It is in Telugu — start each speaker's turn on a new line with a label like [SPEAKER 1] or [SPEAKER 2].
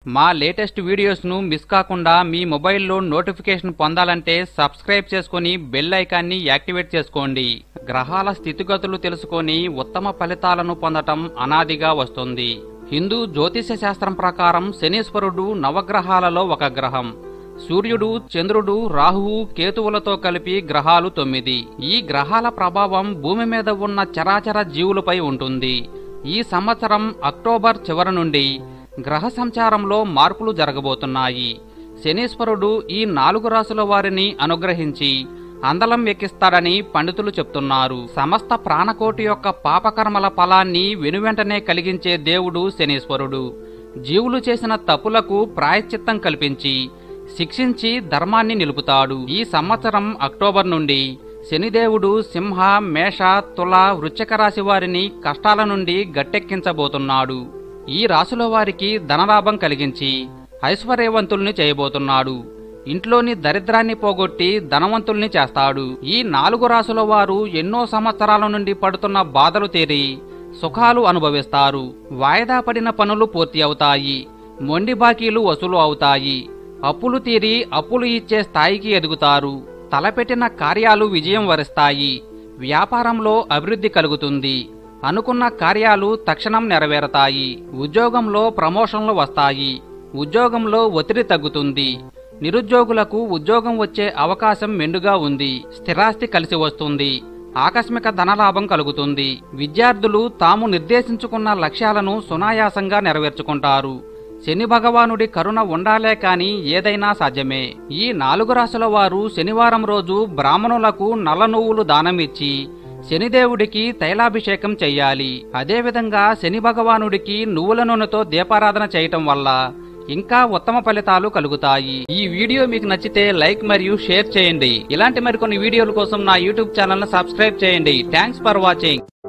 [SPEAKER 1] మా లేటెస్ట్ వీడియోస్ను మిస్ కాకుండా మీ మొబైల్లో నోటిఫికేషన్ పొందాలంటే సబ్స్క్రైబ్ చేసుకుని బెల్ ఐకాన్ని యాక్టివేట్ చేసుకోండి గ్రహాల స్థితిగతులు తెలుసుకొని ఉత్తమ ఫలితాలను పొందటం అనాదిగా వస్తుంది హిందూ జ్యోతిష శాస్త్రం ప్రకారం శనీశ్వరుడు నవగ్రహాలలో ఒక గ్రహం సూర్యుడు చంద్రుడు రాహువు కేతువులతో కలిపి గ్రహాలు తొమ్మిది ఈ గ్రహాల ప్రభావం భూమి మీద ఉన్న చరాచర జీవులపై ఉంటుంది ఈ సంవత్సరం అక్టోబర్ చివరి నుండి గ్రహ సంచారంలో మార్పులు జరగబోతున్నాయి శనీశ్వరుడు ఈ నాలుగు రాసుల వారిని అనుగ్రహించి అందలం ఎక్కిస్తాడని పండితులు చెప్తున్నారు సమస్త ప్రాణకోటి యొక్క పాపకర్మల ఫలాన్ని వెనువెంటనే కలిగించే దేవుడు శనీశ్వరుడు జీవులు చేసిన తప్పులకు ప్రాయశ్చిత్తం కల్పించి శిక్షించి ధర్మాన్ని నిలుపుతాడు ఈ సంవత్సరం అక్టోబర్ నుండి శనిదేవుడు సింహ మేష తుల వృశ్చిక రాశి వారిని కష్టాల నుండి గట్టెక్కించబోతున్నాడు ఈ రాశుల వారికి ధనలాభం కలిగించి ఐశ్వర్యవంతుల్ని చేయబోతున్నాడు ఇంట్లోని దరిద్రాన్ని పోగొట్టి ధనవంతుల్ని చేస్తాడు ఈ నాలుగు రాసుల వారు ఎన్నో సంవత్సరాల నుండి పడుతున్న బాధలు తీరి సుఖాలు అనుభవిస్తారు వాయిదా పడిన పనులు పూర్తి అవుతాయి మొండి బాకీలు వసూలు అవుతాయి అప్పులు తీరి అప్పులు ఇచ్చే స్థాయికి ఎదుగుతారు తలపెట్టిన కార్యాలు విజయం వరిస్తాయి వ్యాపారంలో అభివృద్ధి కలుగుతుంది అనుకున్న కార్యాలు తక్షణం నెరవేరతాయి ఉద్యోగంలో ప్రమోషన్లు వస్తాయి ఉద్యోగంలో ఒత్తిడి తగ్గుతుంది నిరుద్యోగులకు ఉద్యోగం వచ్చే అవకాశం మెండుగా ఉంది స్థిరాస్తి కలిసి వస్తుంది ఆకస్మిక ధనలాభం కలుగుతుంది విద్యార్థులు తాము నిర్దేశించుకున్న లక్ష్యాలను సునాయాసంగా నెరవేర్చుకుంటారు శని భగవానుడి కరుణ ఉండాలే కాని ఏదైనా సాధ్యమే ఈ నాలుగు రాశుల వారు శనివారం రోజు బ్రాహ్మణులకు నల్ల నువ్వులు దానమిచ్చి శనిదేవుడికి తైలాభిషేకం చెయ్యాలి అదేవిధంగా శని భగవానుడికి నువ్వుల నూనెతో దీపారాధన చేయటం వల్ల ఇంకా ఉత్తమ ఫలితాలు కలుగుతాయి ఈ వీడియో మీకు నచ్చితే లైక్ మరియు షేర్ చేయండి ఇలాంటి మరికొన్ని వీడియోల కోసం నా యూట్యూబ్ ఛానల్ సబ్స్క్రైబ్ చేయండి థ్యాంక్స్ ఫర్ వాచింగ్